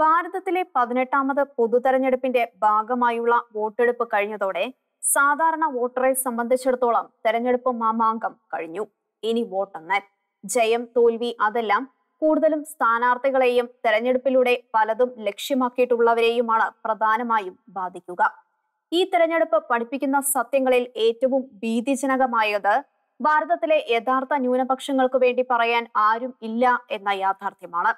ഭാരതത്തിലെ പതിനെട്ടാമത് പൊതുതെരഞ്ഞെടുപ്പിന്റെ ഭാഗമായുള്ള വോട്ടെടുപ്പ് കഴിഞ്ഞതോടെ സാധാരണ വോട്ടറെ സംബന്ധിച്ചിടത്തോളം തെരഞ്ഞെടുപ്പ് മാമാങ്കം കഴിഞ്ഞു ഇനി വോട്ടെണ്ണൽ ജയം തോൽവി അതെല്ലാം കൂടുതലും സ്ഥാനാർത്ഥികളെയും തെരഞ്ഞെടുപ്പിലൂടെ പലതും ലക്ഷ്യമാക്കിയിട്ടുള്ളവരെയുമാണ് പ്രധാനമായും ബാധിക്കുക ഈ തെരഞ്ഞെടുപ്പ് പഠിപ്പിക്കുന്ന സത്യങ്ങളിൽ ഏറ്റവും ഭീതിജനകമായത് ഭാരതത്തിലെ യഥാർത്ഥ ന്യൂനപക്ഷങ്ങൾക്ക് വേണ്ടി പറയാൻ ആരും ഇല്ല എന്ന യാഥാർത്ഥ്യമാണ്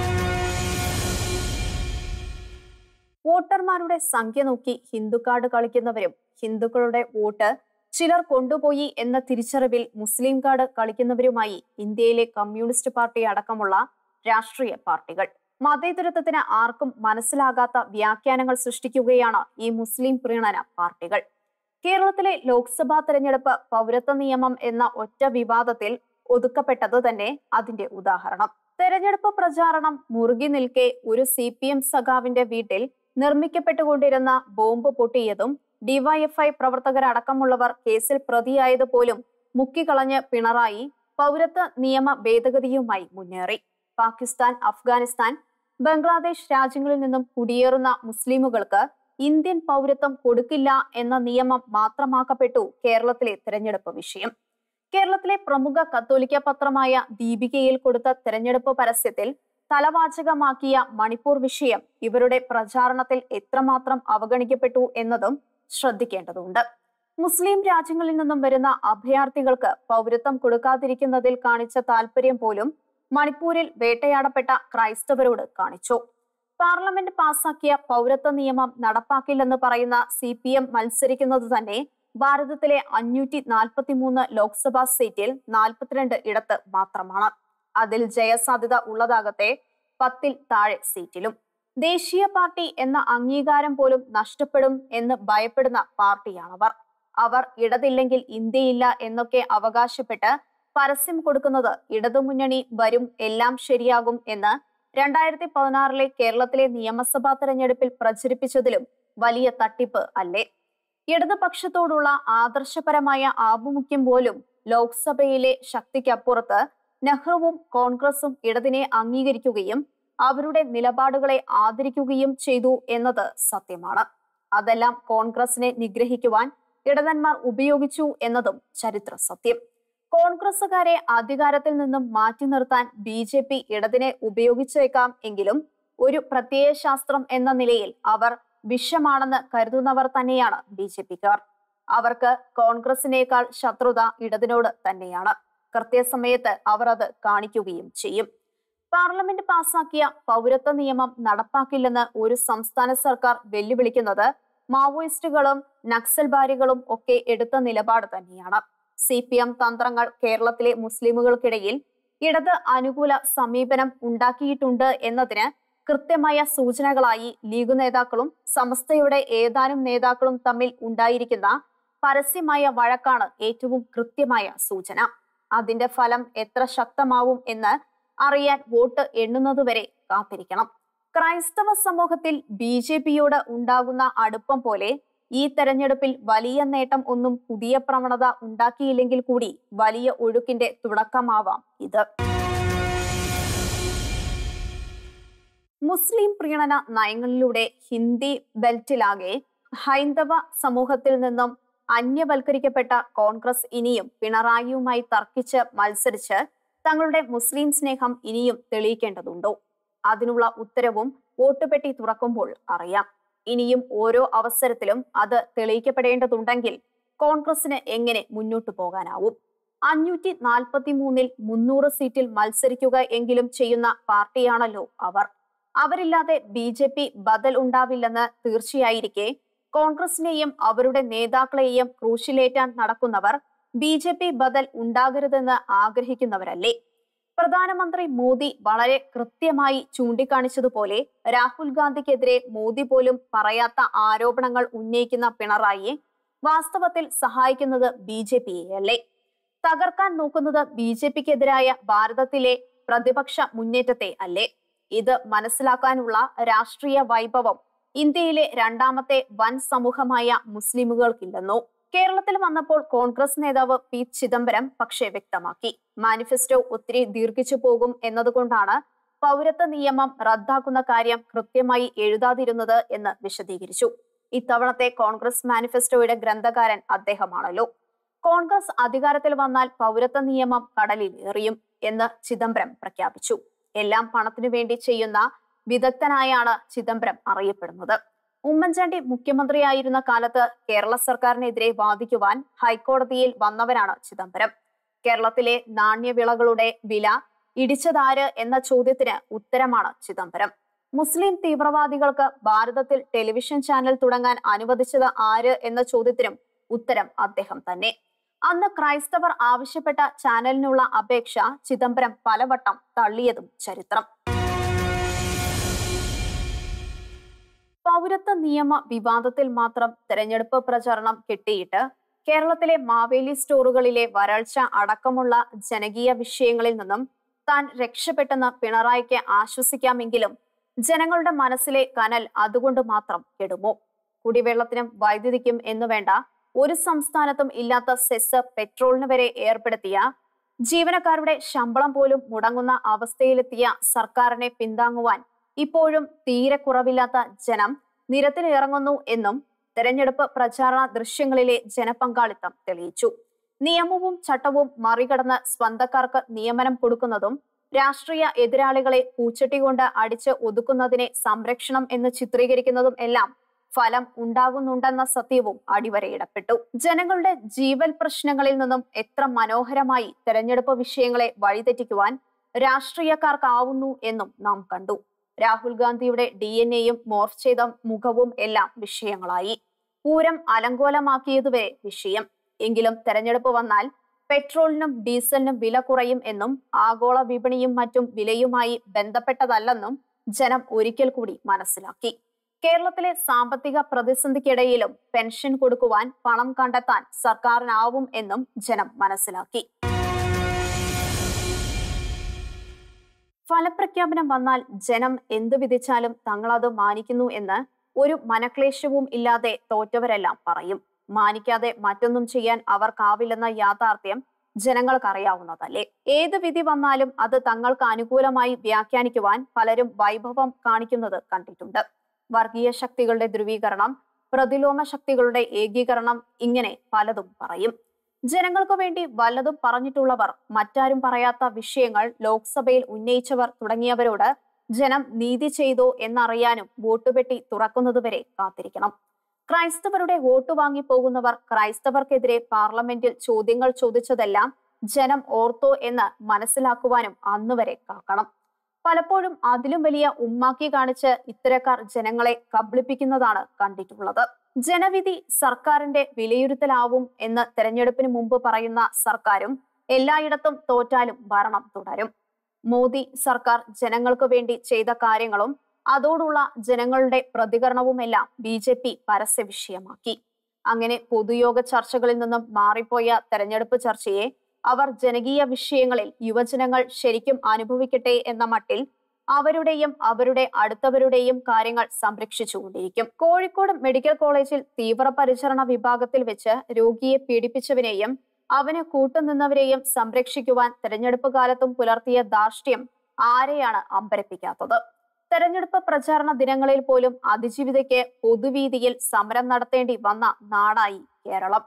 വോട്ടർമാരുടെ സംഖ്യ നോക്കി ഹിന്ദു കാർഡ് കളിക്കുന്നവരും ഹിന്ദുക്കളുടെ വോട്ട് ചിലർ കൊണ്ടുപോയി എന്ന തിരിച്ചറിവിൽ മുസ്ലിം കാർഡ് കളിക്കുന്നവരുമായി ഇന്ത്യയിലെ കമ്മ്യൂണിസ്റ്റ് പാർട്ടി അടക്കമുള്ള രാഷ്ട്രീയ പാർട്ടികൾ മതേതരത്വത്തിന് ആർക്കും മനസ്സിലാകാത്ത വ്യാഖ്യാനങ്ങൾ സൃഷ്ടിക്കുകയാണ് ഈ മുസ്ലിം പ്രീണന പാർട്ടികൾ കേരളത്തിലെ ലോക്സഭാ തെരഞ്ഞെടുപ്പ് പൗരത്വ നിയമം എന്ന ഒറ്റ വിവാദത്തിൽ ഒതുക്കപ്പെട്ടത് തന്നെ അതിന്റെ ഉദാഹരണം തെരഞ്ഞെടുപ്പ് പ്രചാരണം മുറുകി നിൽക്കെ ഒരു സി പി എം സഖാവിന്റെ വീട്ടിൽ നിർമ്മിക്കപ്പെട്ടുകൊണ്ടിരുന്ന ബോംബ് പൊട്ടിയതും ഡിവൈഎഫ്ഐ പ്രവർത്തകരടക്കമുള്ളവർ കേസിൽ പ്രതിയായത് പോലും മുക്കിക്കളഞ്ഞ് പിണറായി പൗരത്വ നിയമ ഭേദഗതിയുമായി മുന്നേറി പാകിസ്ഥാൻ അഫ്ഗാനിസ്ഥാൻ ബംഗ്ലാദേശ് രാജ്യങ്ങളിൽ നിന്നും കുടിയേറുന്ന മുസ്ലിമുകൾക്ക് ഇന്ത്യൻ പൗരത്വം കൊടുക്കില്ല എന്ന നിയമം മാത്രമാക്കപ്പെട്ടു കേരളത്തിലെ തെരഞ്ഞെടുപ്പ് വിഷയം കേരളത്തിലെ പ്രമുഖ കത്തോലിക്ക പത്രമായ ദീപികയിൽ കൊടുത്ത തെരഞ്ഞെടുപ്പ് പരസ്യത്തിൽ തലവാചകമാക്കിയ മണിപ്പൂർ വിഷയം ഇവരുടെ പ്രചാരണത്തിൽ എത്രമാത്രം അവഗണിക്കപ്പെട്ടു എന്നതും ശ്രദ്ധിക്കേണ്ടതുണ്ട് മുസ്ലിം രാജ്യങ്ങളിൽ നിന്നും വരുന്ന അഭയാർത്ഥികൾക്ക് പൗരത്വം കൊടുക്കാതിരിക്കുന്നതിൽ കാണിച്ച താല്പര്യം പോലും മണിപ്പൂരിൽ വേട്ടയാടപ്പെട്ട ക്രൈസ്തവരോട് കാണിച്ചു പാർലമെന്റ് പാസാക്കിയ പൗരത്വ നിയമം നടപ്പാക്കില്ലെന്ന് പറയുന്ന സി പി എം മത്സരിക്കുന്നത് തന്നെ ഭാരതത്തിലെ അഞ്ഞൂറ്റി നാൽപ്പത്തി മൂന്ന് ലോക്സഭാ സീറ്റിൽ നാൽപ്പത്തിരണ്ട് ഇടത്ത് മാത്രമാണ് അതിൽ ജയസാധ്യത ഉള്ളതാകട്ടെ പത്തിൽ താഴെ സീറ്റിലും ദേശീയ പാർട്ടി എന്ന അംഗീകാരം പോലും നഷ്ടപ്പെടും എന്ന് ഭയപ്പെടുന്ന പാർട്ടിയാണവർ അവർ ഇടതില്ലെങ്കിൽ ഇന്ത്യയില്ല എന്നൊക്കെ അവകാശപ്പെട്ട് പരസ്യം കൊടുക്കുന്നത് ഇടതുമുന്നണി വരും എല്ലാം ശരിയാകും എന്ന് രണ്ടായിരത്തി പതിനാറിലെ കേരളത്തിലെ നിയമസഭാ തെരഞ്ഞെടുപ്പിൽ പ്രചരിപ്പിച്ചതിലും വലിയ തട്ടിപ്പ് അല്ലേ ഇടതുപക്ഷത്തോടുള്ള ആദർശപരമായ ആഭിമുഖ്യം പോലും ലോക്സഭയിലെ ശക്തിക്കപ്പുറത്ത് നെഹ്റുവും കോൺഗ്രസും ഇടതിനെ അംഗീകരിക്കുകയും അവരുടെ നിലപാടുകളെ ആദരിക്കുകയും ചെയ്തു എന്നത് സത്യമാണ് അതെല്ലാം കോൺഗ്രസിനെ നിഗ്രഹിക്കുവാൻ ഇടതന്മാർ ഉപയോഗിച്ചു എന്നതും ചരിത്ര സത്യം കോൺഗ്രസുകാരെ അധികാരത്തിൽ നിന്നും മാറ്റി നിർത്താൻ ബി ജെ പി ഇടതിനെ ഉപയോഗിച്ചേക്കാം എങ്കിലും ഒരു പ്രത്യയശാസ്ത്രം എന്ന നിലയിൽ അവർ വിഷമാണെന്ന് കരുതുന്നവർ തന്നെയാണ് ബി ജെ പിക്കാർ അവർക്ക് കോൺഗ്രസിനേക്കാൾ ശത്രുത ഇടതിനോട് തന്നെയാണ് കൃത്യസമയത്ത് അവർ അത് കാണിക്കുകയും ചെയ്യും പാർലമെന്റ് പാസാക്കിയ പൗരത്വ നിയമം നടപ്പാക്കില്ലെന്ന് ഒരു സംസ്ഥാന സർക്കാർ വെല്ലുവിളിക്കുന്നത് മാവോയിസ്റ്റുകളും നക്സൽബാരികളും ഒക്കെ എടുത്ത നിലപാട് തന്നെയാണ് സി പി എം തന്ത്രങ്ങൾ കേരളത്തിലെ മുസ്ലിമുകൾക്കിടയിൽ ഇടത് അനുകൂല സമീപനം ഉണ്ടാക്കിയിട്ടുണ്ട് എന്നതിന് കൃത്യമായ സൂചനകളായി ലീഗ് നേതാക്കളും സമസ്തയുടെ ഏതാനും നേതാക്കളും തമ്മിൽ ഉണ്ടായിരിക്കുന്ന പരസ്യമായ വഴക്കാണ് ഏറ്റവും കൃത്യമായ സൂചന അതിന്റെ ഫലം എത്ര ശക്തമാവും എന്ന് അറിയാൻ വോട്ട് എണ്ണുന്നതുവരെ കാത്തിരിക്കണം ക്രൈസ്തവ സമൂഹത്തിൽ ബി ജെ പിയോട് ഉണ്ടാകുന്ന അടുപ്പം പോലെ ഈ തെരഞ്ഞെടുപ്പിൽ വലിയ നേട്ടം ഒന്നും പുതിയ പ്രവണത ഉണ്ടാക്കിയില്ലെങ്കിൽ കൂടി വലിയ ഒഴുക്കിന്റെ തുടക്കമാവാം ഇത് മുസ്ലിം പ്രീണന നയങ്ങളിലൂടെ ഹിന്ദി ബെൽറ്റിലാകെ ഹൈന്ദവ സമൂഹത്തിൽ നിന്നും അന്യവൽക്കരിക്കപ്പെട്ട കോൺഗ്രസ് ഇനിയും പിണറായിയുമായി തർക്കിച്ച് മത്സരിച്ച് തങ്ങളുടെ മുസ്ലിം സ്നേഹം ഇനിയും തെളിയിക്കേണ്ടതുണ്ടോ അതിനുള്ള ഉത്തരവും വോട്ടുപെട്ടി തുറക്കുമ്പോൾ അറിയാം ഇനിയും ഓരോ അവസരത്തിലും അത് തെളിയിക്കപ്പെടേണ്ടതുണ്ടെങ്കിൽ കോൺഗ്രസിന് എങ്ങനെ മുന്നോട്ടു പോകാനാവും അഞ്ഞൂറ്റി നാൽപ്പത്തി മൂന്നിൽ മുന്നൂറ് സീറ്റിൽ മത്സരിക്കുക എങ്കിലും ചെയ്യുന്ന പാർട്ടിയാണല്ലോ അവർ അവരില്ലാതെ ബി ജെ പി ബദൽ ഉണ്ടാവില്ലെന്ന് തീർച്ചയായിരിക്കെ കോൺഗ്രസിനെയും അവരുടെ നേതാക്കളെയും ക്രൂശിലേറ്റാൻ നടക്കുന്നവർ ബി ജെ പി ബദൽ ഉണ്ടാകരുതെന്ന് ആഗ്രഹിക്കുന്നവരല്ലേ പ്രധാനമന്ത്രി മോദി വളരെ കൃത്യമായി ചൂണ്ടിക്കാണിച്ചതുപോലെ രാഹുൽ ഗാന്ധിക്കെതിരെ മോദി പോലും പറയാത്ത ആരോപണങ്ങൾ ഉന്നയിക്കുന്ന പിണറായിയെ വാസ്തവത്തിൽ സഹായിക്കുന്നത് ബി ജെ പിയെയല്ലേ തകർക്കാൻ നോക്കുന്നത് ബി ജെ പിക്കെതിരായ ഭാരതത്തിലെ പ്രതിപക്ഷ മുന്നേറ്റത്തെ അല്ലേ ഇത് മനസ്സിലാക്കാനുള്ള രാഷ്ട്രീയ വൈഭവം ഇന്ത്യയിലെ രണ്ടാമത്തെ വൻ സമൂഹമായ മുസ്ലിമുകൾക്കില്ലെന്നോ കേരളത്തിൽ വന്നപ്പോൾ കോൺഗ്രസ് നേതാവ് പി ചിദംബരം പക്ഷേ വ്യക്തമാക്കി മാനിഫെസ്റ്റോ ഒത്തിരി ദീർഘിച്ചു പോകും എന്നതുകൊണ്ടാണ് പൗരത്വ നിയമം റദ്ദാക്കുന്ന കാര്യം കൃത്യമായി എഴുതാതിരുന്നത് എന്ന് വിശദീകരിച്ചു ഇത്തവണത്തെ കോൺഗ്രസ് മാനിഫെസ്റ്റോയുടെ ഗ്രന്ഥകാരൻ അദ്ദേഹമാണല്ലോ കോൺഗ്രസ് അധികാരത്തിൽ വന്നാൽ പൗരത്വ നിയമം കടലിൽ എറിയും എന്ന് ചിദംബരം പ്രഖ്യാപിച്ചു എല്ലാം പണത്തിനു വേണ്ടി ചെയ്യുന്ന വിദഗ്ധനായാണ് ചിദംബരം അറിയപ്പെടുന്നത് ഉമ്മൻചാണ്ടി മുഖ്യമന്ത്രിയായിരുന്ന കാലത്ത് കേരള സർക്കാരിനെതിരെ വാദിക്കുവാൻ ഹൈക്കോടതിയിൽ വന്നവരാണ് ചിദംബരം കേരളത്തിലെ നാണ്യവിളകളുടെ വില ഇടിച്ചതാര് എന്ന ചോദ്യത്തിന് ഉത്തരമാണ് ചിദംബരം മുസ്ലിം തീവ്രവാദികൾക്ക് ഭാരതത്തിൽ ടെലിവിഷൻ ചാനൽ തുടങ്ങാൻ അനുവദിച്ചത് ആര് എന്ന ചോദ്യത്തിനും ഉത്തരം അദ്ദേഹം തന്നെ അന്ന് ക്രൈസ്തവർ ആവശ്യപ്പെട്ട ചാനലിനുള്ള അപേക്ഷ ചിദംബരം പലവട്ടം തള്ളിയതും ചരിത്രം പൗരത്വ നിയമ വിവാദത്തിൽ മാത്രം തെരഞ്ഞെടുപ്പ് പ്രചരണം കിട്ടിയിട്ട് കേരളത്തിലെ മാവേലി സ്റ്റോറുകളിലെ വരൾച്ച അടക്കമുള്ള ജനകീയ വിഷയങ്ങളിൽ നിന്നും താൻ രക്ഷപ്പെട്ടെന്ന് പിണറായിക്ക് ആശ്വസിക്കാമെങ്കിലും ജനങ്ങളുടെ മനസ്സിലെ കനൽ അതുകൊണ്ട് മാത്രം കെടുമോ കുടിവെള്ളത്തിനും വൈദ്യുതിക്കും എന്നു വേണ്ട ഒരു സംസ്ഥാനത്തും ഇല്ലാത്ത സെസ് പെട്രോളിന് വരെ ഏർപ്പെടുത്തിയ ജീവനക്കാരുടെ ശമ്പളം പോലും മുടങ്ങുന്ന അവസ്ഥയിലെത്തിയ സർക്കാരിനെ പിന്താങ്ങുവാൻ ഇപ്പോഴും തീരെ കുറവില്ലാത്ത ജനം നിരത്തിലിറങ്ങുന്നു എന്നും തെരഞ്ഞെടുപ്പ് പ്രചാരണ ദൃശ്യങ്ങളിലെ ജനപങ്കാളിത്തം തെളിയിച്ചു നിയമവും ചട്ടവും മറികടന്ന് സ്വന്തക്കാർക്ക് നിയമനം കൊടുക്കുന്നതും രാഷ്ട്രീയ എതിരാളികളെ പൂച്ചട്ടി കൊണ്ട് അടിച്ച് ഒതുക്കുന്നതിനെ സംരക്ഷണം എന്ന് ചിത്രീകരിക്കുന്നതും എല്ലാം ഫലം ഉണ്ടാകുന്നുണ്ടെന്ന സത്യവും അടിവരയിടപ്പെട്ടു ജനങ്ങളുടെ ജീവൽ പ്രശ്നങ്ങളിൽ നിന്നും എത്ര മനോഹരമായി തെരഞ്ഞെടുപ്പ് വിഷയങ്ങളെ വഴിതെറ്റിക്കുവാൻ രാഷ്ട്രീയക്കാർക്കാവുന്നു എന്നും നാം കണ്ടു രാഹുൽ ഗാന്ധിയുടെ ഡി എൻ എയും മോർഫ് ചെയ്ത മുഖവും എല്ലാം വിഷയങ്ങളായി പൂരം അലങ്കോലമാക്കിയതുവരെ വിഷയം എങ്കിലും തെരഞ്ഞെടുപ്പ് വന്നാൽ പെട്രോളിനും ഡീസലിനും വില കുറയും എന്നും ആഗോള വിപണിയും മറ്റും വിലയുമായി ബന്ധപ്പെട്ടതല്ലെന്നും ജനം ഒരിക്കൽ കൂടി മനസ്സിലാക്കി കേരളത്തിലെ സാമ്പത്തിക പ്രതിസന്ധിക്കിടയിലും പെൻഷൻ കൊടുക്കുവാൻ പണം കണ്ടെത്താൻ സർക്കാരിനാവും എന്നും ജനം മനസ്സിലാക്കി ഫലപ്രഖ്യാപനം വന്നാൽ ജനം എന്തു വിധിച്ചാലും തങ്ങളത് മാനിക്കുന്നു എന്ന് ഒരു മനക്ലേശവും ഇല്ലാതെ തോറ്റവരെല്ലാം പറയും മാനിക്കാതെ മറ്റൊന്നും ചെയ്യാൻ അവർക്കാവില്ലെന്ന യാഥാർത്ഥ്യം ജനങ്ങൾക്കറിയാവുന്നതല്ലേ ഏത് വിധി വന്നാലും അത് തങ്ങൾക്ക് അനുകൂലമായി വ്യാഖ്യാനിക്കുവാൻ പലരും വൈഭവം കാണിക്കുന്നത് കണ്ടിട്ടുണ്ട് വർഗീയ ശക്തികളുടെ ധ്രുവീകരണം പ്രതിലോമ ശക്തികളുടെ ഏകീകരണം ഇങ്ങനെ പലതും പറയും ജനങ്ങൾക്ക് വേണ്ടി വല്ലതും പറഞ്ഞിട്ടുള്ളവർ മറ്റാരും പറയാത്ത വിഷയങ്ങൾ ലോക്സഭയിൽ ഉന്നയിച്ചവർ തുടങ്ങിയവരോട് ജനം നീതി ചെയ്തോ എന്നറിയാനും വോട്ടുപെട്ടി തുറക്കുന്നതുവരെ കാത്തിരിക്കണം ക്രൈസ്തവരുടെ വോട്ട് വാങ്ങി പോകുന്നവർ ക്രൈസ്തവർക്കെതിരെ പാർലമെന്റിൽ ചോദ്യങ്ങൾ ചോദിച്ചതെല്ലാം ജനം ഓർത്തോ എന്ന് മനസ്സിലാക്കുവാനും അന്നുവരെ കാക്കണം പലപ്പോഴും അതിലും വലിയ ഉമ്മാക്കി കാണിച്ച് ഇത്തരക്കാർ ജനങ്ങളെ കബളിപ്പിക്കുന്നതാണ് കണ്ടിട്ടുള്ളത് ജനവിധി സർക്കാരിന്റെ വിലയിരുത്തലാവും എന്ന് തെരഞ്ഞെടുപ്പിന് മുമ്പ് പറയുന്ന സർക്കാരും എല്ലായിടത്തും തോറ്റാലും ഭരണം തുടരും മോദി സർക്കാർ ജനങ്ങൾക്ക് വേണ്ടി ചെയ്ത കാര്യങ്ങളും അതോടുള്ള ജനങ്ങളുടെ പ്രതികരണവുമെല്ലാം ബി ജെ പി പരസ്യ വിഷയമാക്കി അങ്ങനെ പൊതുയോഗ ചർച്ചകളിൽ നിന്നും മാറിപ്പോയ തെരഞ്ഞെടുപ്പ് ചർച്ചയെ അവർ ജനകീയ വിഷയങ്ങളിൽ യുവജനങ്ങൾ ശരിക്കും അനുഭവിക്കട്ടെ എന്ന മട്ടിൽ അവരുടെയും അവരുടെ അടുത്തവരുടെയും കാര്യങ്ങൾ സംരക്ഷിച്ചുകൊണ്ടിരിക്കും കോഴിക്കോട് മെഡിക്കൽ കോളേജിൽ തീവ്രപരിചരണ വിഭാഗത്തിൽ വെച്ച് രോഗിയെ പീഡിപ്പിച്ചവനെയും അവന് കൂട്ടുനിന്നവരെയും സംരക്ഷിക്കുവാൻ തെരഞ്ഞെടുപ്പ് കാലത്തും പുലർത്തിയ ധാർഷ്ട്യം ആരെയാണ് അമ്പരപ്പിക്കാത്തത് തെരഞ്ഞെടുപ്പ് പ്രചാരണ ദിനങ്ങളിൽ പോലും അതിജീവിതയ്ക്ക് പൊതുവീതിയിൽ സമരം നടത്തേണ്ടി വന്ന നാടായി കേരളം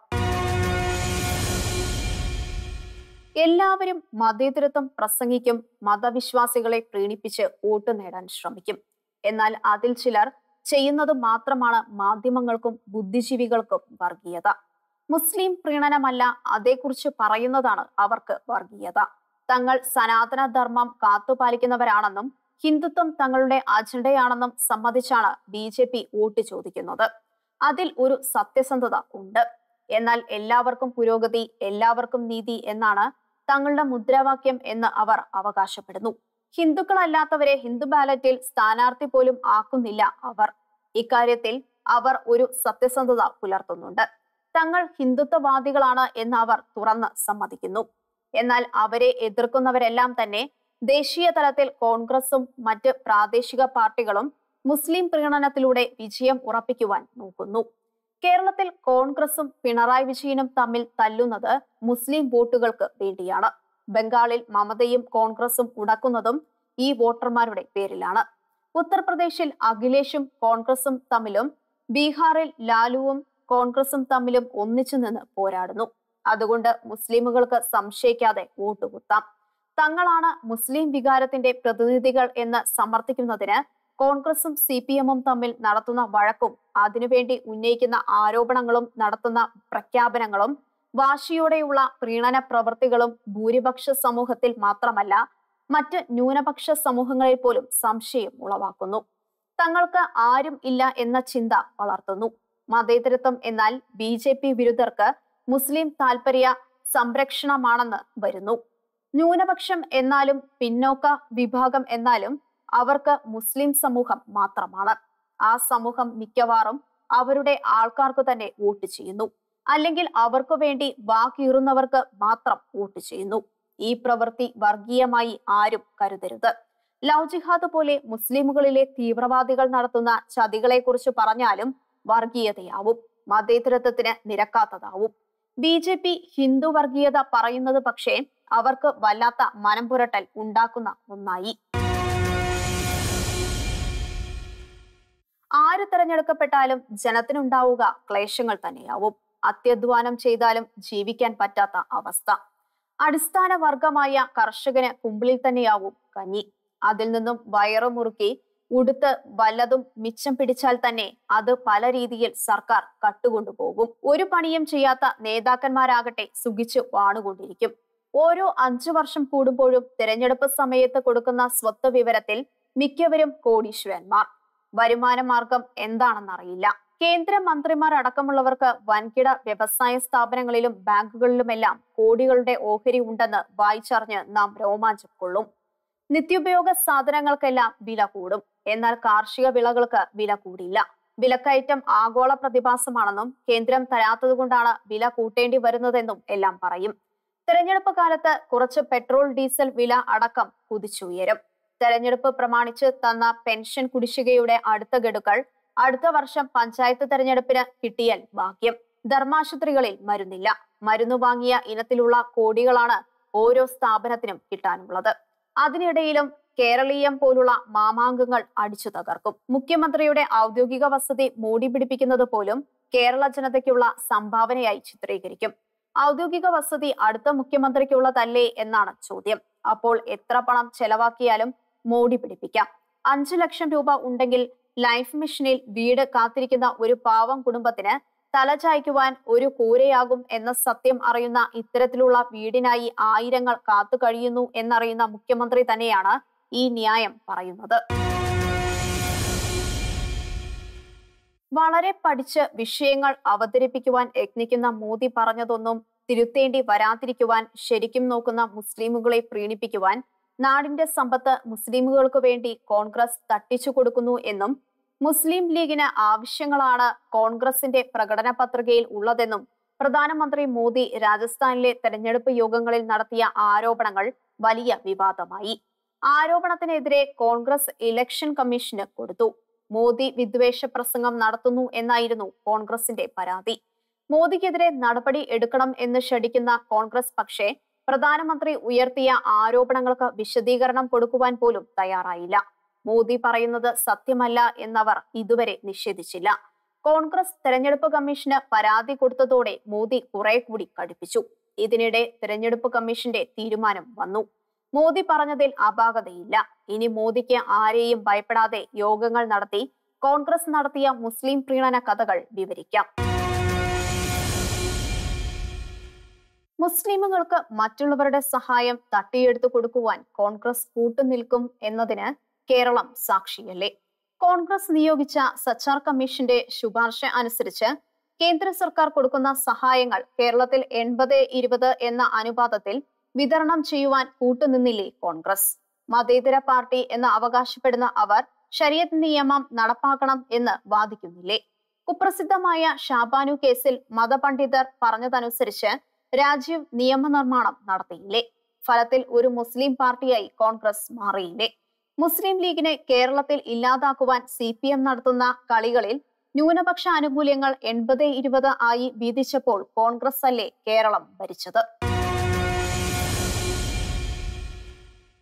എല്ലാവരും മതേതരത്വം പ്രസംഗിക്കും മതവിശ്വാസികളെ പ്രീണിപ്പിച്ച് വോട്ട് നേടാൻ ശ്രമിക്കും എന്നാൽ അതിൽ ചിലർ ചെയ്യുന്നത് മാത്രമാണ് മാധ്യമങ്ങൾക്കും ബുദ്ധിജീവികൾക്കും വർഗീയത മുസ്ലിം പ്രീണനമല്ല അതേക്കുറിച്ച് പറയുന്നതാണ് അവർക്ക് വർഗീയത തങ്ങൾ സനാതന ധർമ്മം കാത്തുപാലിക്കുന്നവരാണെന്നും ഹിന്ദുത്വം തങ്ങളുടെ അജണ്ടയാണെന്നും സമ്മതിച്ചാണ് ബി ജെ പി വോട്ട് ചോദിക്കുന്നത് അതിൽ ഒരു സത്യസന്ധത ഉണ്ട് എന്നാൽ എല്ലാവർക്കും പുരോഗതി എല്ലാവർക്കും നീതി എന്നാണ് തങ്ങളുടെ മുദ്രാവാക്യം എന്ന് അവർ അവകാശപ്പെടുന്നു ഹിന്ദുക്കളല്ലാത്തവരെ ഹിന്ദു ബാലറ്റിൽ സ്ഥാനാർത്ഥി പോലും ആക്കുന്നില്ല അവർ ഇക്കാര്യത്തിൽ അവർ ഒരു സത്യസന്ധത പുലർത്തുന്നുണ്ട് തങ്ങൾ ഹിന്ദുത്വവാദികളാണ് എന്ന് അവർ തുറന്ന് സമ്മതിക്കുന്നു എന്നാൽ അവരെ എതിർക്കുന്നവരെല്ലാം തന്നെ ദേശീയ തലത്തിൽ കോൺഗ്രസും മറ്റ് പ്രാദേശിക പാർട്ടികളും മുസ്ലിം പ്രീണനത്തിലൂടെ വിജയം ഉറപ്പിക്കുവാൻ നോക്കുന്നു കേരളത്തിൽ കോൺഗ്രസും പിണറായി വിജയനും തമ്മിൽ തല്ലുന്നത് മുസ്ലിം വോട്ടുകൾക്ക് വേണ്ടിയാണ് ബംഗാളിൽ മമതയും കോൺഗ്രസും ഉടക്കുന്നതും ഈ വോട്ടർമാരുടെ പേരിലാണ് ഉത്തർപ്രദേശിൽ അഖിലേഷും കോൺഗ്രസും തമ്മിലും ബീഹാറിൽ ലാലുവും കോൺഗ്രസും തമ്മിലും ഒന്നിച്ചു നിന്ന് പോരാടുന്നു അതുകൊണ്ട് മുസ്ലിമുകൾക്ക് സംശയിക്കാതെ വോട്ട് കുത്താം തങ്ങളാണ് മുസ്ലിം വികാരത്തിന്റെ പ്രതിനിധികൾ എന്ന് സമർത്ഥിക്കുന്നതിന് കോൺഗ്രസും സി പി എമ്മും തമ്മിൽ നടത്തുന്ന വഴക്കും അതിനുവേണ്ടി ഉന്നയിക്കുന്ന ആരോപണങ്ങളും നടത്തുന്ന പ്രഖ്യാപനങ്ങളും വാശിയോടെയുള്ള പ്രീണന പ്രവൃത്തികളും ഭൂരിപക്ഷ സമൂഹത്തിൽ മാത്രമല്ല മറ്റ് ന്യൂനപക്ഷ സമൂഹങ്ങളിൽ പോലും സംശയം ഉളവാക്കുന്നു തങ്ങൾക്ക് ആരും ഇല്ല എന്ന ചിന്ത വളർത്തുന്നു മതേതരത്വം എന്നാൽ ബി ജെ പി വിരുദ്ധർക്ക് മുസ്ലിം താൽപര്യ സംരക്ഷണമാണെന്ന് വരുന്നു ന്യൂനപക്ഷം എന്നാലും പിന്നോക്ക വിഭാഗം എന്നാലും അവർക്ക് മുസ്ലിം സമൂഹം മാത്രമാണ് ആ സമൂഹം മിക്കവാറും അവരുടെ ആൾക്കാർക്ക് തന്നെ വോട്ട് ചെയ്യുന്നു അല്ലെങ്കിൽ അവർക്കു വേണ്ടി വാക്കീറുന്നവർക്ക് മാത്രം വോട്ട് ചെയ്യുന്നു ഈ പ്രവൃത്തി വർഗീയമായി ആരും കരുതരുത് ലവ് ജിഹാദ് പോലെ മുസ്ലിമുകളിലെ തീവ്രവാദികൾ നടത്തുന്ന ചതികളെക്കുറിച്ച് പറഞ്ഞാലും വർഗീയതയാവും മതേതരത്വത്തിന് നിരക്കാത്തതാവും ബി ജെ പി ഹിന്ദു വർഗീയത പറയുന്നത് പക്ഷേ അവർക്ക് വല്ലാത്ത മനം പുരട്ടൽ ഉണ്ടാക്കുന്ന ഒന്നായി ആര് തെരഞ്ഞെടുക്കപ്പെട്ടാലും ജനത്തിനുണ്ടാവുക ക്ലേശങ്ങൾ തന്നെയാവും അത്യധ്വാനം ചെയ്താലും ജീവിക്കാൻ പറ്റാത്ത അവസ്ഥ അടിസ്ഥാന വർഗമായ കർഷകന് കുമ്പിളിൽ തന്നെയാവും കഞ്ഞി അതിൽ നിന്നും വയറു മുറുക്കി ഉടുത്ത് വല്ലതും മിച്ചം പിടിച്ചാൽ തന്നെ അത് പല രീതിയിൽ സർക്കാർ കട്ടുകൊണ്ടുപോകും ഒരു പണിയും ചെയ്യാത്ത നേതാക്കന്മാരാകട്ടെ സുഖിച്ചു വാണുകൊണ്ടിരിക്കും ഓരോ അഞ്ചു വർഷം കൂടുമ്പോഴും തിരഞ്ഞെടുപ്പ് സമയത്ത് കൊടുക്കുന്ന സ്വത്ത് വിവരത്തിൽ മിക്കവരും കോടീശ്വരന്മാർ വരുമാന മാർഗം എന്താണെന്നറിയില്ല കേന്ദ്ര മന്ത്രിമാർ അടക്കമുള്ളവർക്ക് വൻകിട വ്യവസായ സ്ഥാപനങ്ങളിലും ബാങ്കുകളിലുമെല്ലാം കോടികളുടെ ഓഹരി ഉണ്ടെന്ന് വായിച്ചറിഞ്ഞ് നാം രോമാഞ്ചം കൊള്ളും നിത്യോപയോഗ സാധനങ്ങൾക്കെല്ലാം വില കൂടും എന്നാൽ കാർഷിക വിളകൾക്ക് വില കൂടിയില്ല വിലക്കയറ്റം ആഗോള പ്രതിഭാസമാണെന്നും കേന്ദ്രം തരാത്തതുകൊണ്ടാണ് വില കൂട്ടേണ്ടി വരുന്നതെന്നും എല്ലാം പറയും തെരഞ്ഞെടുപ്പ് കാലത്ത് കുറച്ച് പെട്രോൾ ഡീസൽ വില അടക്കം കുതിച്ചുയരും തെരഞ്ഞെടുപ്പ് പ്രമാണിച്ച് തന്ന പെൻഷൻ കുടിശ്ശികയുടെ അടുത്ത ഗഡുക്കൾ അടുത്ത വർഷം പഞ്ചായത്ത് തെരഞ്ഞെടുപ്പിന് കിട്ടിയാൽ ഭാഗ്യം ധർമാശുപത്രികളിൽ മരുന്നില്ല മരുന്ന് വാങ്ങിയ ഇനത്തിലുള്ള കോടികളാണ് ഓരോ സ്ഥാപനത്തിനും കിട്ടാനുള്ളത് അതിനിടയിലും കേരളീയം പോലുള്ള മാമാങ്കങ്ങൾ അടിച്ചു തകർക്കും മുഖ്യമന്ത്രിയുടെ ഔദ്യോഗിക വസതി മൂടി പിടിപ്പിക്കുന്നത് പോലും കേരള ജനതയ്ക്കുള്ള സംഭാവനയായി ചിത്രീകരിക്കും ഔദ്യോഗിക വസതി അടുത്ത മുഖ്യമന്ത്രിക്കുള്ളതല്ലേ എന്നാണ് ചോദ്യം അപ്പോൾ എത്ര പണം ചെലവാക്കിയാലും മോടി പിടിപ്പിക്കാം അഞ്ചു ലക്ഷം രൂപ ഉണ്ടെങ്കിൽ ലൈഫ് മിഷനിൽ വീട് കാത്തിരിക്കുന്ന ഒരു പാവം കുടുംബത്തിന് തലചായ്ക്കുവാൻ ഒരു കൂരയാകും എന്ന സത്യം അറിയുന്ന ഇത്തരത്തിലുള്ള വീടിനായി ആയിരങ്ങൾ കാത്തു കഴിയുന്നു എന്നറിയുന്ന മുഖ്യമന്ത്രി തന്നെയാണ് ഈ ന്യായം പറയുന്നത് വളരെ പഠിച്ച് വിഷയങ്ങൾ അവതരിപ്പിക്കുവാൻ യത്നിക്കുന്ന മോദി പറഞ്ഞതൊന്നും തിരുത്തേണ്ടി വരാതിരിക്കുവാൻ ശരിക്കും നോക്കുന്ന മുസ്ലിമുകളെ പ്രീണിപ്പിക്കുവാൻ നാടിന്റെ സമ്പത്ത് മുസ്ലിമുകൾക്ക് വേണ്ടി കോൺഗ്രസ് തട്ടിച്ചു കൊടുക്കുന്നു എന്നും മുസ്ലിം ലീഗിന് ആവശ്യങ്ങളാണ് കോൺഗ്രസിന്റെ പ്രകടന പത്രികയിൽ ഉള്ളതെന്നും പ്രധാനമന്ത്രി മോദി രാജസ്ഥാനിലെ തെരഞ്ഞെടുപ്പ് യോഗങ്ങളിൽ നടത്തിയ ആരോപണങ്ങൾ വലിയ വിവാദമായി ആരോപണത്തിനെതിരെ കോൺഗ്രസ് ഇലക്ഷൻ കമ്മീഷന് കൊടുത്തു മോദി വിദ്വേഷ പ്രസംഗം നടത്തുന്നു എന്നായിരുന്നു കോൺഗ്രസിന്റെ പരാതി മോദിക്കെതിരെ നടപടി എടുക്കണം എന്ന് ക്ഷണിക്കുന്ന കോൺഗ്രസ് പക്ഷേ പ്രധാനമന്ത്രി ഉയർത്തിയ ആരോപണങ്ങൾക്ക് വിശദീകരണം കൊടുക്കുവാൻ പോലും തയ്യാറായില്ല മോദി പറയുന്നത് സത്യമല്ല എന്നവർ ഇതുവരെ നിഷേധിച്ചില്ല കോൺഗ്രസ് തെരഞ്ഞെടുപ്പ് കമ്മീഷന് പരാതി കൊടുത്തതോടെ മോദി കുറെ കൂടി കടുപ്പിച്ചു ഇതിനിടെ തെരഞ്ഞെടുപ്പ് കമ്മീഷന്റെ തീരുമാനം വന്നു മോദി പറഞ്ഞതിൽ അപാകതയില്ല ഇനി മോദിക്ക് ആരെയും ഭയപ്പെടാതെ യോഗങ്ങൾ നടത്തി കോൺഗ്രസ് നടത്തിയ മുസ്ലിം പ്രീണന കഥകൾ വിവരിക്കാം മുസ്ലിമുകൾക്ക് മറ്റുള്ളവരുടെ സഹായം തട്ടിയെടുത്തു കൊടുക്കുവാൻ കോൺഗ്രസ് കൂട്ടുനിൽക്കും എന്നതിന് കേരളം സാക്ഷിയല്ലേ കോൺഗ്രസ് നിയോഗിച്ച സച്ചാർ കമ്മീഷന്റെ ശുപാർശ അനുസരിച്ച് കേന്ദ്ര സർക്കാർ കൊടുക്കുന്ന സഹായങ്ങൾ കേരളത്തിൽ എൺപത് ഇരുപത് എന്ന അനുപാതത്തിൽ വിതരണം ചെയ്യുവാൻ കൂട്ടുനിന്നില്ലേ കോൺഗ്രസ് മതേതര പാർട്ടി എന്ന് അവകാശപ്പെടുന്ന അവർ ശരീഅത്ത് നിയമം നടപ്പാക്കണം എന്ന് വാദിക്കുന്നില്ലേ കുപ്രസിദ്ധമായ ഷാബാനു കേസിൽ മതപണ്ഡിതർ പറഞ്ഞതനുസരിച്ച് രാജീവ് നിയമനിർമ്മാണം നടത്തിയില്ലേ ഫലത്തിൽ ഒരു മുസ്ലിം പാർട്ടിയായി കോൺഗ്രസ് മാറിയില്ലേ മുസ്ലിം ലീഗിനെ കേരളത്തിൽ ഇല്ലാതാക്കുവാൻ സി പി എം നടത്തുന്ന കളികളിൽ ന്യൂനപക്ഷ ആനുകൂല്യങ്ങൾ എൺപത് ഇരുപത് ആയി വീതിച്ചപ്പോൾ കോൺഗ്രസ് അല്ലേ കേരളം ഭരിച്ചത്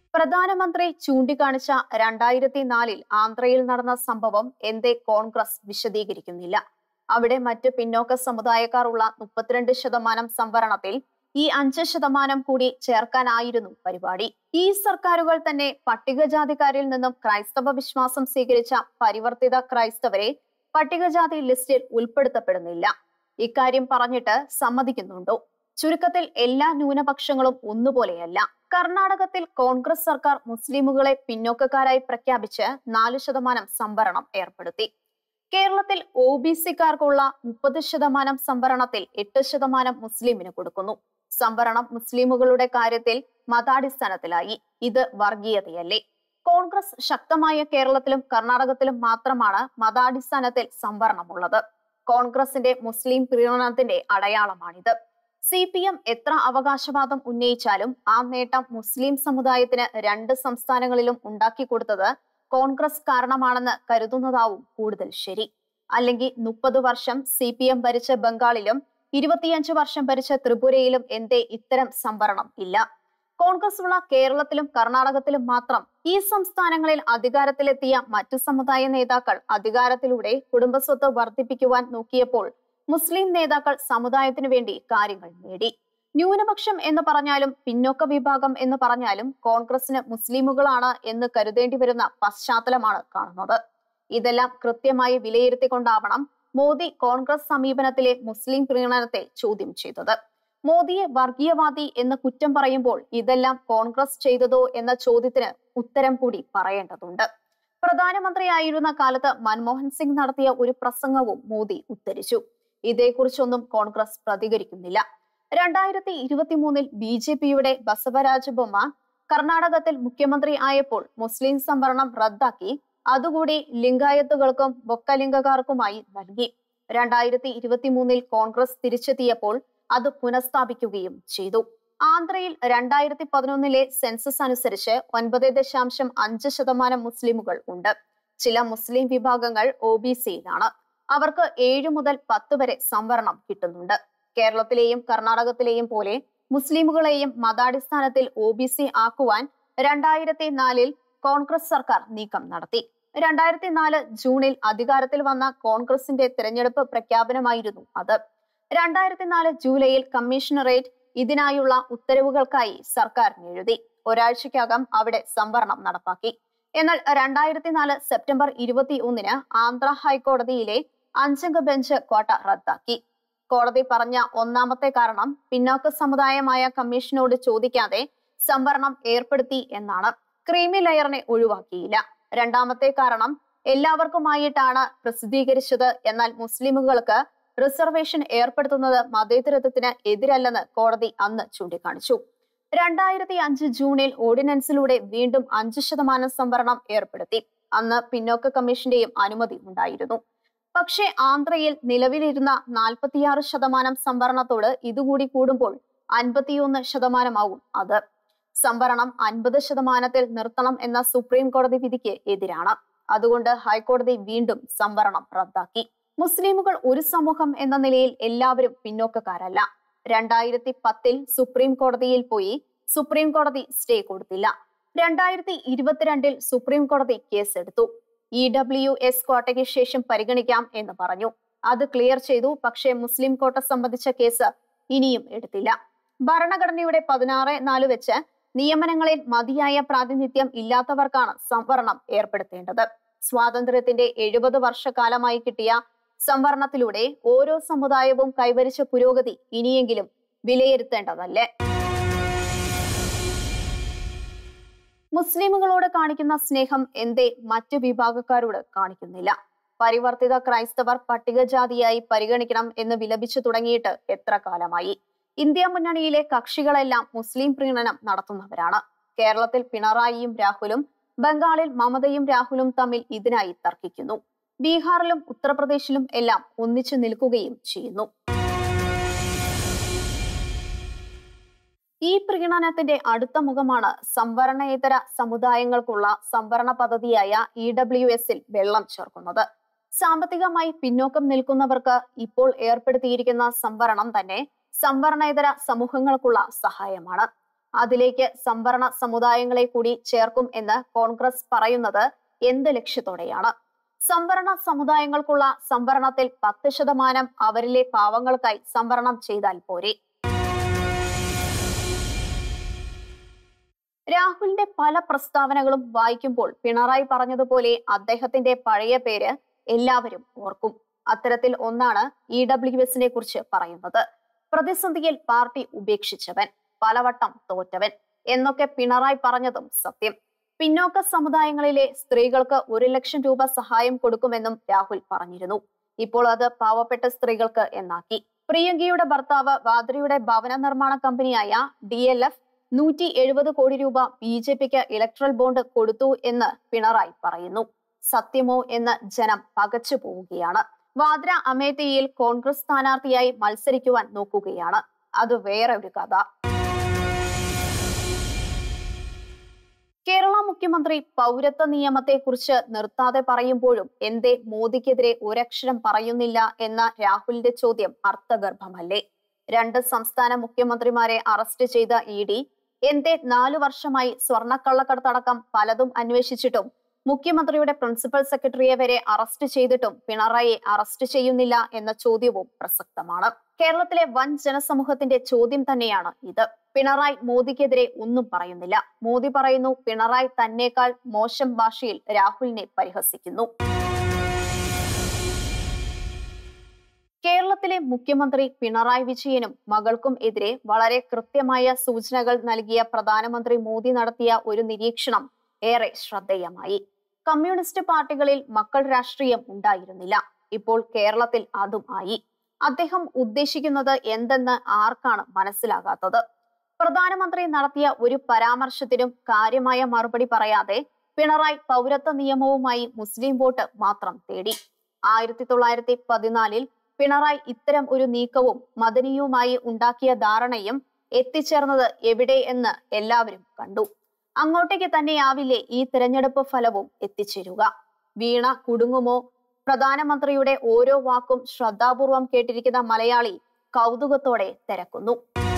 പ്രധാനമന്ത്രി ചൂണ്ടിക്കാണിച്ച രണ്ടായിരത്തി നാലിൽ ആന്ധ്രയിൽ നടന്ന സംഭവം എന്തേ കോൺഗ്രസ് വിശദീകരിക്കുന്നില്ല അവിടെ മറ്റ് പിന്നോക്ക സമുദായക്കാർ ഉള്ള മുപ്പത്തിരണ്ട് ശതമാനം സംവരണത്തിൽ ഈ അഞ്ച് ശതമാനം കൂടി ചേർക്കാനായിരുന്നു പരിപാടി ഈ സർക്കാരുകൾ തന്നെ പട്ടികജാതിക്കാരിൽ നിന്നും ക്രൈസ്തവ വിശ്വാസം സ്വീകരിച്ച പരിവർത്തിത ക്രൈസ്തവരെ പട്ടികജാതി ലിസ്റ്റിൽ ഉൾപ്പെടുത്തപ്പെടുന്നില്ല ഇക്കാര്യം പറഞ്ഞിട്ട് സമ്മതിക്കുന്നുണ്ടോ ചുരുക്കത്തിൽ എല്ലാ ന്യൂനപക്ഷങ്ങളും ഒന്നുപോലെയല്ല കർണാടകത്തിൽ കോൺഗ്രസ് സർക്കാർ മുസ്ലിമുകളെ പിന്നോക്കക്കാരായി പ്രഖ്യാപിച്ച് നാല് ശതമാനം സംവരണം ഏർപ്പെടുത്തി കേരളത്തിൽ ഒ ബി സിക്കാർക്കുള്ള മുപ്പത് ശതമാനം സംവരണത്തിൽ എട്ട് ശതമാനം മുസ്ലിമിന് കൊടുക്കുന്നു സംവരണം മുസ്ലിമുകളുടെ കാര്യത്തിൽ മതാടിസ്ഥാനത്തിലായി ഇത് വർഗീയതയല്ലേ കോൺഗ്രസ് ശക്തമായ കേരളത്തിലും കർണാടകത്തിലും മാത്രമാണ് മതാടിസ്ഥാനത്തിൽ സംവരണമുള്ളത് കോൺഗ്രസിന്റെ മുസ്ലിം പ്രീണനത്തിന്റെ അടയാളമാണിത് സി പി എം എത്ര അവകാശവാദം ഉന്നയിച്ചാലും ആ നേട്ടം മുസ്ലിം സമുദായത്തിന് രണ്ട് സംസ്ഥാനങ്ങളിലും ഉണ്ടാക്കി കൊടുത്തത് കോൺഗ്രസ് കാരണമാണെന്ന് കരുതുന്നതാവും കൂടുതൽ ശരി അല്ലെങ്കിൽ മുപ്പത് വർഷം സി പി എം ഭരിച്ച ബംഗാളിലും ഇരുപത്തിയഞ്ച് വർഷം ഭരിച്ച ത്രിപുരയിലും എന്തേ ഇത്തരം സംവരണം ഇല്ല കോൺഗ്രസ് ഉള്ള കേരളത്തിലും കർണാടകത്തിലും മാത്രം ഈ സംസ്ഥാനങ്ങളിൽ അധികാരത്തിലെത്തിയ മറ്റു സമുദായ നേതാക്കൾ അധികാരത്തിലൂടെ കുടുംബസ്വത്ത് വർദ്ധിപ്പിക്കുവാൻ നോക്കിയപ്പോൾ മുസ്ലിം നേതാക്കൾ സമുദായത്തിനു വേണ്ടി കാര്യങ്ങൾ നേടി ന്യൂനപക്ഷം എന്ന് പറഞ്ഞാലും പിന്നോക്ക വിഭാഗം എന്ന് പറഞ്ഞാലും കോൺഗ്രസിന് മുസ്ലിമുകളാണ് എന്ന് കരുതേണ്ടി വരുന്ന പശ്ചാത്തലമാണ് കാണുന്നത് ഇതെല്ലാം കൃത്യമായി വിലയിരുത്തിക്കൊണ്ടാവണം മോദി കോൺഗ്രസ് സമീപനത്തിലെ മുസ്ലിം പ്രീണനത്തെ ചോദ്യം ചെയ്തത് മോദിയെ വർഗീയവാദി എന്ന് കുറ്റം പറയുമ്പോൾ ഇതെല്ലാം കോൺഗ്രസ് ചെയ്തതോ എന്ന ചോദ്യത്തിന് ഉത്തരം കൂടി പറയേണ്ടതുണ്ട് പ്രധാനമന്ത്രിയായിരുന്ന കാലത്ത് മൻമോഹൻ സിംഗ് നടത്തിയ ഒരു പ്രസംഗവും മോദി ഉദ്ധരിച്ചു ഇതേക്കുറിച്ചൊന്നും കോൺഗ്രസ് പ്രതികരിക്കുന്നില്ല രണ്ടായിരത്തി ഇരുപത്തി മൂന്നിൽ ബി ജെ പിയുടെ ബസവരാജ ബൊമ്മ കർണാടകത്തിൽ മുഖ്യമന്ത്രി ആയപ്പോൾ മുസ്ലിം സംവരണം റദ്ദാക്കി അതുകൂടി ലിംഗായത്തുകൾക്കും ബൊക്കലിംഗക്കാർക്കുമായി നൽകി രണ്ടായിരത്തി ഇരുപത്തി മൂന്നിൽ കോൺഗ്രസ് തിരിച്ചെത്തിയപ്പോൾ അത് പുനഃസ്ഥാപിക്കുകയും ചെയ്തു ആന്ധ്രയിൽ രണ്ടായിരത്തി പതിനൊന്നിലെ സെൻസസ് അനുസരിച്ച് ഒൻപത് ദശാംശം അഞ്ച് ശതമാനം മുസ്ലിമുകൾ ഉണ്ട് ചില മുസ്ലിം വിഭാഗങ്ങൾ ഒ ബി സിയിലാണ് അവർക്ക് ഏഴു മുതൽ പത്ത് വരെ സംവരണം കിട്ടുന്നുണ്ട് കേരളത്തിലെയും കർണാടകത്തിലെയും പോലെ മുസ്ലിമുകളെയും മതാടിസ്ഥാനത്തിൽ ഒ ബി സി ആക്കുവാൻ രണ്ടായിരത്തി നാലിൽ കോൺഗ്രസ് സർക്കാർ നീക്കം നടത്തി രണ്ടായിരത്തി നാല് ജൂണിൽ അധികാരത്തിൽ വന്ന കോൺഗ്രസിന്റെ തെരഞ്ഞെടുപ്പ് പ്രഖ്യാപനമായിരുന്നു അത് രണ്ടായിരത്തി നാല് ജൂലൈയിൽ കമ്മീഷണറേറ്റ് ഇതിനായുള്ള ഉത്തരവുകൾക്കായി സർക്കാരിന് എഴുതി ഒരാഴ്ചയ്ക്കകം അവിടെ സംവരണം നടപ്പാക്കി എന്നാൽ രണ്ടായിരത്തി നാല് സെപ്റ്റംബർ ഇരുപത്തി ഒന്നിന് ആന്ധ്ര ഹൈക്കോടതിയിലെ അഞ്ചംഗ ബെഞ്ച് കോട്ട റദ്ദാക്കി കോടതി പറഞ്ഞ ഒന്നാമത്തെ കാരണം പിന്നോക്ക സമുദായമായ കമ്മീഷനോട് ചോദിക്കാതെ സംവരണം ഏർപ്പെടുത്തി എന്നാണ് ക്രീമി ലെയറിനെ ഒഴിവാക്കിയില്ല രണ്ടാമത്തെ കാരണം എല്ലാവർക്കുമായിട്ടാണ് പ്രസിദ്ധീകരിച്ചത് എന്നാൽ മുസ്ലിമുകൾക്ക് റിസർവേഷൻ ഏർപ്പെടുത്തുന്നത് മതേതരത്വത്തിന് എതിരല്ലെന്ന് കോടതി അന്ന് ചൂണ്ടിക്കാണിച്ചു രണ്ടായിരത്തി അഞ്ച് ജൂണിൽ ഓർഡിനൻസിലൂടെ വീണ്ടും അഞ്ച് ശതമാനം സംവരണം ഏർപ്പെടുത്തി അന്ന് പിന്നോക്ക കമ്മീഷന്റെയും അനുമതി ഉണ്ടായിരുന്നു പക്ഷേ ആന്ധ്രയിൽ നിലവിലിരുന്ന നാൽപ്പത്തിയാറ് ശതമാനം സംവരണത്തോട് ഇതുകൂടി കൂടുമ്പോൾ അൻപത്തിയൊന്ന് ശതമാനമാവും അത് സംവരണം അൻപത് ശതമാനത്തിൽ നിർത്തണം എന്ന സുപ്രീം കോടതി വിധിക്ക് എതിരാണ് അതുകൊണ്ട് ഹൈക്കോടതി വീണ്ടും സംവരണം റദ്ദാക്കി മുസ്ലിമുകൾ ഒരു സമൂഹം എന്ന നിലയിൽ എല്ലാവരും പിന്നോക്കക്കാരല്ല രണ്ടായിരത്തി പത്തിൽ സുപ്രീം കോടതിയിൽ പോയി സുപ്രീം കോടതി സ്റ്റേ കൊടുത്തില്ല രണ്ടായിരത്തി ഇരുപത്തിരണ്ടിൽ സുപ്രീം കോടതി കേസെടുത്തു ഇ ഡബ്ല്യു എസ് കോട്ടയ്ക്ക് ശേഷം പരിഗണിക്കാം എന്ന് പറഞ്ഞു അത് ക്ലിയർ ചെയ്തു പക്ഷേ മുസ്ലിം കോട്ട സംബന്ധിച്ച കേസ് ഇനിയും എടുത്തില്ല ഭരണഘടനയുടെ പതിനാറ് നാല് വെച്ച് നിയമനങ്ങളിൽ മതിയായ പ്രാതിനിധ്യം ഇല്ലാത്തവർക്കാണ് സംവരണം ഏർപ്പെടുത്തേണ്ടത് സ്വാതന്ത്ര്യത്തിന്റെ എഴുപത് വർഷക്കാലമായി കിട്ടിയ സംവരണത്തിലൂടെ ഓരോ സമുദായവും കൈവരിച്ച പുരോഗതി ഇനിയെങ്കിലും വിലയിരുത്തേണ്ടതല്ലേ മുസ്ലിമുകളോട് കാണിക്കുന്ന സ്നേഹം എന്തേ മറ്റു വിഭാഗക്കാരോട് കാണിക്കുന്നില്ല പരിവർത്തിത ക്രൈസ്തവർ പട്ടികജാതിയായി പരിഗണിക്കണം എന്ന് വിലപിച്ചു തുടങ്ങിയിട്ട് എത്ര കാലമായി ഇന്ത്യ മുന്നണിയിലെ കക്ഷികളെല്ലാം മുസ്ലിം പ്രീണനം നടത്തുന്നവരാണ് കേരളത്തിൽ പിണറായിയും രാഹുലും ബംഗാളിൽ മമതയും രാഹുലും തമ്മിൽ ഇതിനായി തർക്കിക്കുന്നു ബീഹാറിലും ഉത്തർപ്രദേശിലും എല്ലാം ഒന്നിച്ചു നിൽക്കുകയും ചെയ്യുന്നു ഈ പ്രീണനത്തിന്റെ അടുത്ത മുഖമാണ് സംവരണേതര സമുദായങ്ങൾക്കുള്ള സംവരണ പദ്ധതിയായ ഇ ഡബ്ല്യു എസിൽ വെള്ളം ചേർക്കുന്നത് സാമ്പത്തികമായി പിന്നോക്കം നിൽക്കുന്നവർക്ക് ഇപ്പോൾ ഏർപ്പെടുത്തിയിരിക്കുന്ന സംവരണം തന്നെ സംവരണേതര സമൂഹങ്ങൾക്കുള്ള സഹായമാണ് അതിലേക്ക് സംവരണ സമുദായങ്ങളെ കൂടി ചേർക്കും എന്ന് കോൺഗ്രസ് പറയുന്നത് എന്ത് ലക്ഷ്യത്തോടെയാണ് സംവരണ സമുദായങ്ങൾക്കുള്ള സംവരണത്തിൽ പത്ത് ശതമാനം അവരിലെ പാവങ്ങൾക്കായി സംവരണം ചെയ്താൽ പോരെ രാഹുലിന്റെ പല പ്രസ്താവനകളും വായിക്കുമ്പോൾ പിണറായി പറഞ്ഞതുപോലെ അദ്ദേഹത്തിന്റെ പഴയ പേര് എല്ലാവരും ഓർക്കും അത്തരത്തിൽ ഒന്നാണ് ഇ ഡബ്ല്യു എസിനെ കുറിച്ച് പറയുന്നത് പ്രതിസന്ധിയിൽ പാർട്ടി ഉപേക്ഷിച്ചവൻ പലവട്ടം തോറ്റവൻ എന്നൊക്കെ പിണറായി പറഞ്ഞതും സത്യം പിന്നോക്ക സമുദായങ്ങളിലെ സ്ത്രീകൾക്ക് ഒരു ലക്ഷം രൂപ സഹായം കൊടുക്കുമെന്നും രാഹുൽ പറഞ്ഞിരുന്നു ഇപ്പോൾ അത് പാവപ്പെട്ട സ്ത്രീകൾക്ക് എന്നാക്കി പ്രിയങ്കയുടെ ഭർത്താവ് വാദ്രയുടെ ഭവന നിർമ്മാണ കമ്പനിയായ ഡി എൽ എഫ് നൂറ്റി എഴുപത് കോടി രൂപ ബി ജെ പിക്ക് ഇലക്ട്രൽ ബോണ്ട് കൊടുത്തു എന്ന് പിണറായി പറയുന്നു സത്യമോ എന്ന് ജനം പകച്ചു പോവുകയാണ് വാദ്ര അമേഠിയിൽ കോൺഗ്രസ് സ്ഥാനാർത്ഥിയായി മത്സരിക്കുവാൻ നോക്കുകയാണ് അത് വേറെ ഒരു കഥ കേരള മുഖ്യമന്ത്രി പൗരത്വ നിയമത്തെക്കുറിച്ച് നിർത്താതെ പറയുമ്പോഴും എന്തേ മോദിക്കെതിരെ ഒരക്ഷരം പറയുന്നില്ല എന്ന രാഹുലിന്റെ ചോദ്യം അർത്ഥഗർഭമല്ലേ രണ്ട് സംസ്ഥാന മുഖ്യമന്ത്രിമാരെ അറസ്റ്റ് ചെയ്ത ഇ ഡി എന്തേ നാലു വർഷമായി സ്വർണ്ണക്കള്ളക്കടത്തടക്കം പലതും അന്വേഷിച്ചിട്ടും മുഖ്യമന്ത്രിയുടെ പ്രിൻസിപ്പൽ സെക്രട്ടറിയെ വരെ അറസ്റ്റ് ചെയ്തിട്ടും പിണറായിയെ അറസ്റ്റ് ചെയ്യുന്നില്ല എന്ന ചോദ്യവും പ്രസക്തമാണ് കേരളത്തിലെ വൻ ജനസമൂഹത്തിന്റെ ചോദ്യം തന്നെയാണ് ഇത് പിണറായി മോദിക്കെതിരെ ഒന്നും പറയുന്നില്ല മോദി പറയുന്നു പിണറായി തന്നേക്കാൾ മോശം ഭാഷയിൽ രാഹുലിനെ പരിഹസിക്കുന്നു കേരളത്തിലെ മുഖ്യമന്ത്രി പിണറായി വിജയനും മകൾക്കും എതിരെ വളരെ കൃത്യമായ സൂചനകൾ നൽകിയ പ്രധാനമന്ത്രി മോദി നടത്തിയ ഒരു നിരീക്ഷണം ഏറെ ശ്രദ്ധേയമായി കമ്മ്യൂണിസ്റ്റ് പാർട്ടികളിൽ മക്കൾ രാഷ്ട്രീയം ഉണ്ടായിരുന്നില്ല ഇപ്പോൾ കേരളത്തിൽ അതും ആയി അദ്ദേഹം ഉദ്ദേശിക്കുന്നത് എന്തെന്ന് ആർക്കാണ് മനസ്സിലാകാത്തത് പ്രധാനമന്ത്രി നടത്തിയ ഒരു പരാമർശത്തിനും കാര്യമായ മറുപടി പറയാതെ പിണറായി പൗരത്വ നിയമവുമായി മുസ്ലിം വോട്ട് മാത്രം തേടി ആയിരത്തി തൊള്ളായിരത്തി പതിനാലിൽ പിണറായി ഇത്തരം ഒരു നീക്കവും മദനിയുമായി ഉണ്ടാക്കിയ ധാരണയും എത്തിച്ചേർന്നത് എവിടെ എന്ന് എല്ലാവരും കണ്ടു അങ്ങോട്ടേക്ക് തന്നെയാവില്ലേ ഈ തിരഞ്ഞെടുപ്പ് ഫലവും എത്തിച്ചേരുക വീണ കുടുങ്ങുമോ പ്രധാനമന്ത്രിയുടെ ഓരോ വാക്കും ശ്രദ്ധാപൂർവം കേട്ടിരിക്കുന്ന മലയാളി കൗതുകത്തോടെ തിരക്കുന്നു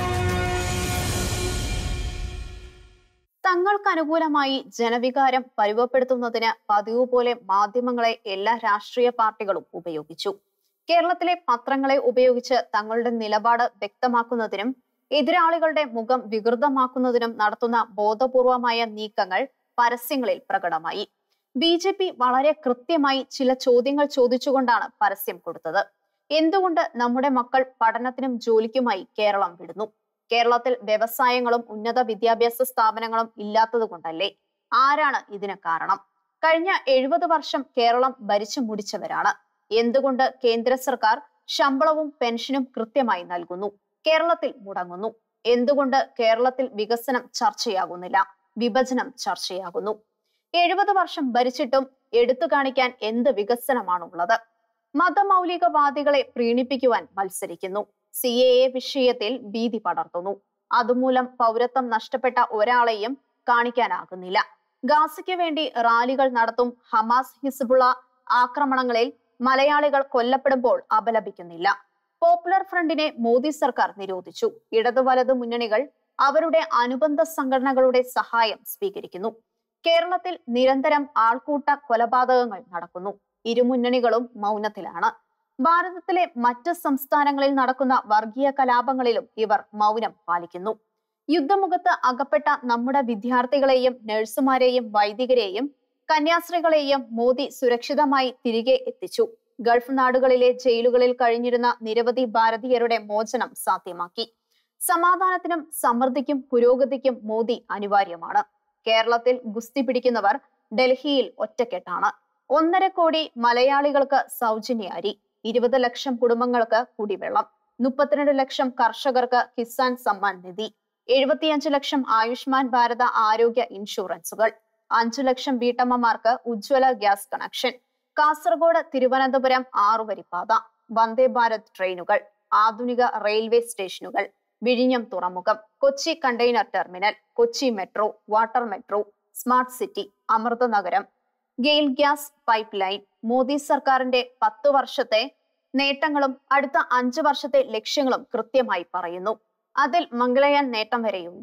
തങ്ങൾക്ക് അനുകൂലമായി ജനവികാരം പരുവപ്പെടുത്തുന്നതിന് പതിവ് പോലെ മാധ്യമങ്ങളെ എല്ലാ രാഷ്ട്രീയ പാർട്ടികളും ഉപയോഗിച്ചു കേരളത്തിലെ പത്രങ്ങളെ ഉപയോഗിച്ച് തങ്ങളുടെ നിലപാട് വ്യക്തമാക്കുന്നതിനും എതിരാളികളുടെ മുഖം വികൃതമാക്കുന്നതിനും നടത്തുന്ന ബോധപൂർവമായ നീക്കങ്ങൾ പരസ്യങ്ങളിൽ പ്രകടമായി ബി ജെ പി വളരെ കൃത്യമായി ചില ചോദ്യങ്ങൾ ചോദിച്ചുകൊണ്ടാണ് പരസ്യം കൊടുത്തത് എന്തുകൊണ്ട് നമ്മുടെ മക്കൾ പഠനത്തിനും ജോലിക്കുമായി കേരളം വിടുന്നു കേരളത്തിൽ വ്യവസായങ്ങളും ഉന്നത വിദ്യാഭ്യാസ സ്ഥാപനങ്ങളും ഇല്ലാത്തത് കൊണ്ടല്ലേ ആരാണ് ഇതിന് കാരണം കഴിഞ്ഞ എഴുപത് വർഷം കേരളം ഭരിച്ചു മുടിച്ചവരാണ് എന്തുകൊണ്ട് കേന്ദ്ര സർക്കാർ ശമ്പളവും പെൻഷനും കൃത്യമായി നൽകുന്നു കേരളത്തിൽ മുടങ്ങുന്നു എന്തുകൊണ്ട് കേരളത്തിൽ വികസനം ചർച്ചയാകുന്നില്ല വിഭജനം ചർച്ചയാകുന്നു എഴുപത് വർഷം ഭരിച്ചിട്ടും എടുത്തു കാണിക്കാൻ എന്ത് വികസനമാണുള്ളത് മതമൗലികവാദികളെ പ്രീണിപ്പിക്കുവാൻ മത്സരിക്കുന്നു സി എ എ വിഷയത്തിൽ ഭീതി പടർത്തുന്നു അതുമൂലം പൗരത്വം നഷ്ടപ്പെട്ട ഒരാളെയും കാണിക്കാനാകുന്നില്ല ഗാസയ്ക്ക് വേണ്ടി റാലികൾ നടത്തും ഹമാസ് ഹിസ്ബുള്ള ആക്രമണങ്ങളിൽ മലയാളികൾ കൊല്ലപ്പെടുമ്പോൾ അപലപിക്കുന്നില്ല പോപ്പുലർ ഫ്രണ്ടിനെ മോദി സർക്കാർ നിരോധിച്ചു ഇടതു വലതു മുന്നണികൾ അവരുടെ അനുബന്ധ സംഘടനകളുടെ സഹായം സ്വീകരിക്കുന്നു കേരളത്തിൽ നിരന്തരം ആൾക്കൂട്ട കൊലപാതകങ്ങൾ നടക്കുന്നു ഇരുമുന്നണികളും മൗനത്തിലാണ് ഭാരതത്തിലെ മറ്റ് സംസ്ഥാനങ്ങളിൽ നടക്കുന്ന വർഗീയ കലാപങ്ങളിലും ഇവർ മൗനം പാലിക്കുന്നു യുദ്ധമുഖത്ത് അകപ്പെട്ട നമ്മുടെ വിദ്യാർത്ഥികളെയും നഴ്സുമാരെയും വൈദികരെയും കന്യാസ്ത്രീകളെയും മോദി സുരക്ഷിതമായി തിരികെ എത്തിച്ചു ഗൾഫ് നാടുകളിലെ ജയിലുകളിൽ കഴിഞ്ഞിരുന്ന നിരവധി ഭാരതീയരുടെ മോചനം സാധ്യമാക്കി സമാധാനത്തിനും സമൃദ്ധിക്കും പുരോഗതിക്കും മോദി അനിവാര്യമാണ് കേരളത്തിൽ ഗുസ്തി പിടിക്കുന്നവർ ഡൽഹിയിൽ ഒറ്റക്കെട്ടാണ് ഒന്നര കോടി മലയാളികൾക്ക് സൗജന്യ അരി ഇരുപത് ലക്ഷം കുടുംബങ്ങൾക്ക് കുടിവെള്ളം മുപ്പത്തിരണ്ട് ലക്ഷം കർഷകർക്ക് കിസാൻ സമ്മാൻ നിധി എഴുപത്തിയഞ്ച് ലക്ഷം ആയുഷ്മാൻ ഭാരത ആരോഗ്യ ഇൻഷുറൻസുകൾ അഞ്ചു ലക്ഷം വീട്ടമ്മമാർക്ക് ഉജ്ജ്വല ഗ്യാസ് കണക്ഷൻ കാസർഗോഡ് തിരുവനന്തപുരം ആറുവരിപ്പാത വന്ദേ ഭാരത് ട്രെയിനുകൾ ആധുനിക റെയിൽവേ സ്റ്റേഷനുകൾ വിഴിഞ്ഞം തുറമുഖം Kochi container terminal Kochi metro water metro smart city അമൃത നഗരം GAIL gas pipe line Modi സർക്കാരിന്റെ പത്തു വർഷത്തെ നേട്ടങ്ങളും അടുത്ത അഞ്ചു വർഷത്തെ ലക്ഷ്യങ്ങളും കൃത്യമായി പറയുന്നു അതിൽ മംഗളയാൻ നേട്ടം വരെയുണ്ട്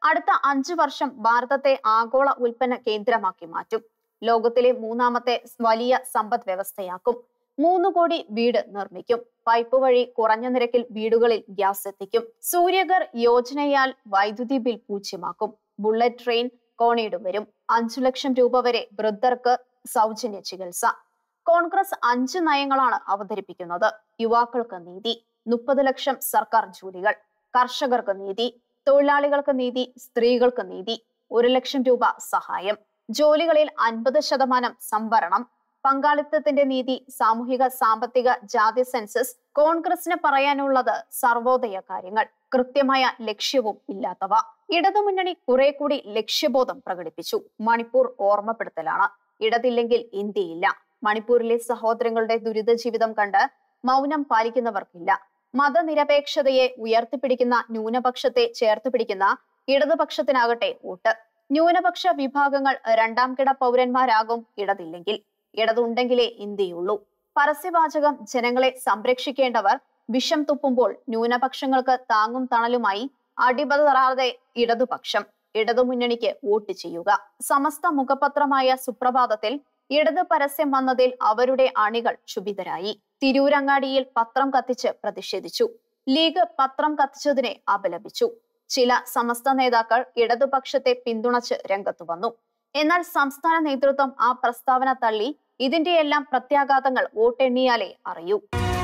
അടുത്ത അഞ്ചു വർഷം ഭാരതത്തെ ആഗോള ഉൽപ്പന്ന കേന്ദ്രമാക്കി മാറ്റും ലോകത്തിലെ മൂന്നാമത്തെ വലിയ സമ്പദ് വ്യവസ്ഥയാക്കും മൂന്ന് കോടി വീട് നിർമ്മിക്കും പൈപ്പ് വഴി കുറഞ്ഞ നിരക്കിൽ വീടുകളിൽ ഗ്യാസ് എത്തിക്കും സൂര്യഗർ യോജനയാൽ വൈദ്യുതി ബിൽ പൂജ്യമാക്കും ബുള്ളറ്റ് ട്രെയിൻ കോണിയിടും വരും അഞ്ചു ലക്ഷം രൂപ വരെ വൃദ്ധർക്ക് സൗജന്യ ചികിത്സ കോൺഗ്രസ് അഞ്ച് നയങ്ങളാണ് അവതരിപ്പിക്കുന്നത് യുവാക്കൾക്ക് നീതി മുപ്പത് ലക്ഷം സർക്കാർ ജോലികൾ കർഷകർക്ക് നീതി തൊഴിലാളികൾക്ക് നീതി സ്ത്രീകൾക്ക് നീതി ഒരു ലക്ഷം രൂപ സഹായം ജോലികളിൽ അൻപത് ശതമാനം സംവരണം പങ്കാളിത്തത്തിന്റെ നീതി സാമൂഹിക സാമ്പത്തിക ജാതി സെൻസസ് കോൺഗ്രസിന് പറയാനുള്ളത് സർവോദയ കാര്യങ്ങൾ കൃത്യമായ ലക്ഷ്യവും ഇല്ലാത്തവ ഇടതുമുന്നണി കുറെ കൂടി ലക്ഷ്യബോധം പ്രകടിപ്പിച്ചു മണിപ്പൂർ ഓർമ്മപ്പെടുത്തലാണ് ഇടതില്ലെങ്കിൽ ഇന്ത്യയില്ല മണിപ്പൂരിലെ സഹോദരങ്ങളുടെ ദുരിത ജീവിതം കണ്ട് മൗനം പാലിക്കുന്നവർക്കില്ല മതനിരപേക്ഷതയെ ഉയർത്തിപ്പിടിക്കുന്ന ന്യൂനപക്ഷത്തെ ചേർത്ത് പിടിക്കുന്ന ഇടതുപക്ഷത്തിനാകട്ടെ വോട്ട് ന്യൂനപക്ഷ വിഭാഗങ്ങൾ രണ്ടാം കിട പൗരന്മാരാകും ഇടതില്ലെങ്കിൽ ഇടതുണ്ടെങ്കിലേ ഇന്ത്യയുള്ളൂ പരസ്യവാചകം ജനങ്ങളെ സംരക്ഷിക്കേണ്ടവർ വിഷം തുപ്പുമ്പോൾ ന്യൂനപക്ഷങ്ങൾക്ക് താങ്ങും തണലുമായി അടിപതറാതെ ഇടതുപക്ഷം ഇടതുമുന്നണിക്ക് വോട്ട് ചെയ്യുക സമസ്ത മുഖപത്രമായ സുപ്രഭാതത്തിൽ ഇടത് പരസ്യം വന്നതിൽ അവരുടെ അണികൾ ക്ഷുഭിതരായി തിരൂരങ്ങാടിയിൽ പത്രം കത്തിച്ച് പ്രതിഷേധിച്ചു ലീഗ് പത്രം കത്തിച്ചതിനെ അപലപിച്ചു ചില സമസ്ത നേതാക്കൾ ഇടതുപക്ഷത്തെ പിന്തുണച്ച് രംഗത്തു വന്നു എന്നാൽ സംസ്ഥാന നേതൃത്വം ആ പ്രസ്താവന തള്ളി ഇതിന്റെയെല്ലാം പ്രത്യാഘാതങ്ങൾ വോട്ടെണ്ണിയാലേ അറിയൂ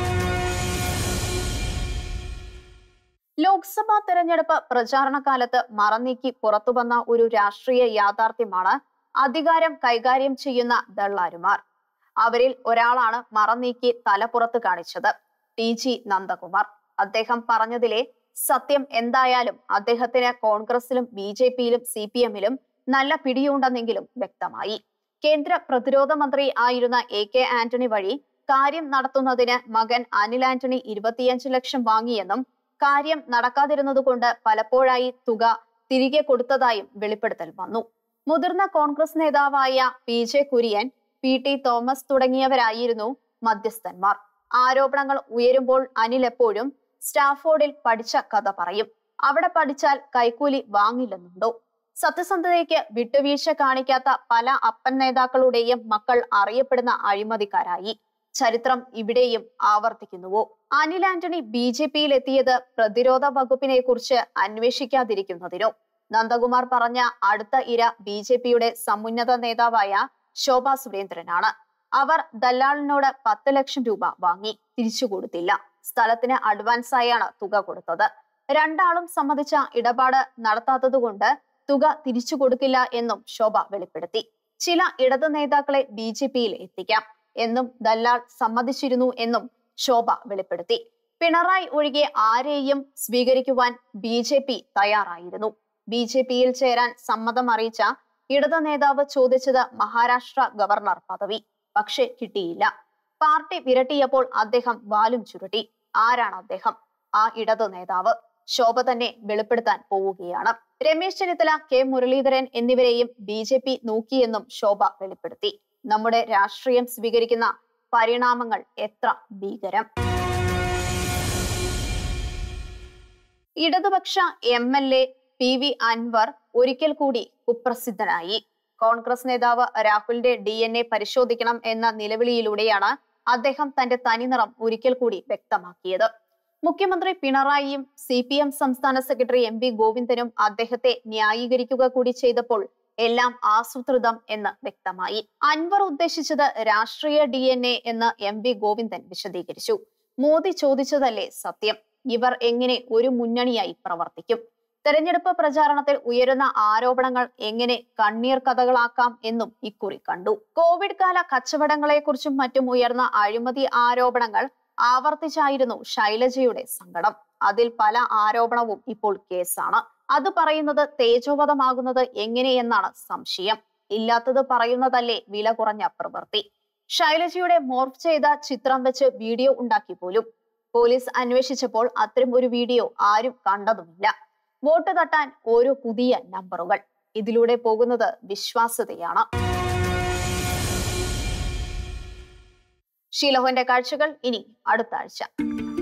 ലോക്സഭാ തെരഞ്ഞെടുപ്പ് പ്രചാരണ കാലത്ത് മറനീക്കി പുറത്തുവന്ന ഒരു രാഷ്ട്രീയ യാഥാർത്ഥ്യമാണ് അധികാരം കൈകാര്യം ചെയ്യുന്ന ദള്ളാരുമാർ അവരിൽ ഒരാളാണ് മറനീക്കി തലപ്പുറത്ത് കാണിച്ചത് ടി ജി നന്ദകുമാർ അദ്ദേഹം പറഞ്ഞതിലെ സത്യം എന്തായാലും അദ്ദേഹത്തിന് കോൺഗ്രസിലും ബി ജെ പിയിലും സി പി എമ്മിലും നല്ല പിടിയുണ്ടെന്നെങ്കിലും വ്യക്തമായി കേന്ദ്ര പ്രതിരോധ മന്ത്രി ആയിരുന്ന എ കെ ആന്റണി വഴി കാര്യം നടത്തുന്നതിന് മകൻ അനിൽ ആന്റണി ഇരുപത്തിയഞ്ച് ലക്ഷം വാങ്ങിയെന്നും കാര്യം നടക്കാതിരുന്നതുകൊണ്ട് പലപ്പോഴായി തുക തിരികെ കൊടുത്തതായും വെളിപ്പെടുത്തൽ വന്നു മുതിർന്ന കോൺഗ്രസ് നേതാവായ P J Kurian P T Thomas തുടങ്ങിയവരായിരുന്നു മധ്യസ്ഥന്മാർ ആരോപണങ്ങൾ ഉയരുമ്പോൾ അനിൽ എപ്പോഴും സ്റ്റാഫോർഡിൽ പഠിച്ച കഥ പറയും അവിടെ പഠിച്ചാൽ കൈക്കൂലി വാങ്ങില്ലെന്നുണ്ടോ സത്യസന്ധതയ്ക്ക് വിട്ടുവീഴ്ച കാണിക്കാത്ത പല അപ്പൻ നേതാക്കളുടെയും മക്കൾ അറിയപ്പെടുന്ന അഴിമതിക്കാരായി ചരിത്രം ഇവിടെയും ആവർത്തിക്കുന്നുവോ അനിൽ ആന്റണി ബി ജെ പിയിൽ എത്തിയത് പ്രതിരോധ വകുപ്പിനെ കുറിച്ച് അന്വേഷിക്കാതിരിക്കുന്നതിനോ നന്ദകുമാർ പറഞ്ഞ അടുത്ത ഇര ബി ജെ പിയുടെ സമുന്നത നേതാവായ ശോഭ സുരേന്ദ്രനാണ് അവർ ദല്ലാളിനോട് പത്ത് ലക്ഷം രൂപ വാങ്ങി തിരിച്ചു കൊടുത്തില്ല സ്ഥലത്തിന് അഡ്വാൻസ് ആയാണ് തുക കൊടുത്തത് രണ്ടാളും സമ്മതിച്ച ഇടപാട് നടത്താത്തതുകൊണ്ട് തുക തിരിച്ചു കൊടുക്കില്ല എന്നും ശോഭ വെളിപ്പെടുത്തി ചില ഇടതു നേതാക്കളെ ബി ജെ പിയിൽ എത്തിക്കാം എന്നും ദല്ലാൾ സമ്മതിച്ചിരുന്നു എന്നും ശോഭ വെളിപ്പെടുത്തി പിണറായി ഒഴികെ ആരെയും സ്വീകരിക്കുവാൻ ബി ജെ പി തയ്യാറായിരുന്നു ബി ജെ പിയിൽ ചേരാൻ സമ്മതം അറിയിച്ച ഇടത് നേതാവ് ചോദിച്ചത് മഹാരാഷ്ട്ര ഗവർണർ പദവി പക്ഷെ കിട്ടിയില്ല പാർട്ടി വിരട്ടിയപ്പോൾ അദ്ദേഹം വാലും ചുരുട്ടി ആരാണ് അദ്ദേഹം ആ ഇടതു നേതാവ് ശോഭ തന്നെ വെളിപ്പെടുത്താൻ പോവുകയാണ് രമേശ് ചെന്നിത്തല കെ മുരളീധരൻ എന്നിവരെയും ബി ജെ പി നോക്കിയെന്നും ശോഭ വെളിപ്പെടുത്തി നമ്മുടെ രാഷ്ട്രീയം സ്വീകരിക്കുന്ന പരിണാമങ്ങൾ എത്ര ഭീകരം ഇടതുപക്ഷ M L A P V Anvar ഒരിക്കൽ കൂടി കുപ്രസിദ്ധനായി കോൺഗ്രസ് നേതാവ് രാഹുലിന്റെ ഡി എൻ എ പരിശോധിക്കണം എന്ന നിലവിളിയിലൂടെയാണ് അദ്ദേഹം തന്റെ തനിനിറം ഒരിക്കൽ കൂടി വ്യക്തമാക്കിയത് മുഖ്യമന്ത്രി പിണറായിയും സി പി എം സംസ്ഥാന സെക്രട്ടറി എം വി ഗോവിന്ദനും അദ്ദേഹത്തെ ന്യായീകരിക്കുക കൂടി ചെയ്തപ്പോൾ എല്ലാം ആസൂത്രിതം എന്ന് വ്യക്തമായി അൻവർ ഉദ്ദേശിച്ചത് രാഷ്ട്രീയ ഡി എൻ എ എന്ന് എം വി ഗോവിന്ദൻ വിശദീകരിച്ചു മോദി ചോദിച്ചതല്ലേ സത്യം ഇവർ എങ്ങനെ ഒരു മുന്നണിയായി പ്രവർത്തിക്കും തെരഞ്ഞെടുപ്പ് പ്രചാരണത്തിൽ ഉയരുന്ന ആരോപണങ്ങൾ എങ്ങനെ കണ്ണീർ കഥകളാക്കാം എന്നും ഇക്കുറി കണ്ടു കോവിഡ് കാല കച്ചവടങ്ങളെക്കുറിച്ചും മറ്റും ഉയർന്ന അഴിമതി ആരോപണങ്ങൾ ആവർത്തിച്ചായിരുന്നു ശൈലജയുടെ സങ്കടം അതിൽ പല ആരോപണവും ഇപ്പോൾ കേസാണ് അത് പറയുന്നത് തേജോവധമാകുന്നത് എങ്ങനെയെന്നാണ് സംശയം ഇല്ലാത്തത് പറയുന്നതല്ലേ വില കുറഞ്ഞ പ്രവൃത്തി ശൈലജയുടെ മോർഫ് ചെയ്ത ചിത്രം വെച്ച് വീഡിയോ ഉണ്ടാക്കി പോലും പോലീസ് അന്വേഷിച്ചപ്പോൾ അത്തരം ഒരു വീഡിയോ ആരും കണ്ടതുമില്ല വോട്ട് തട്ടാൻ ഓരോ പുതിയ നമ്പറുകൾ ഇതിലൂടെ പോകുന്നത് വിശ്വാസ്യതയാണ് ഷീലഹോന്റെ കാഴ്ചകൾ ഇനി അടുത്ത ആഴ്ച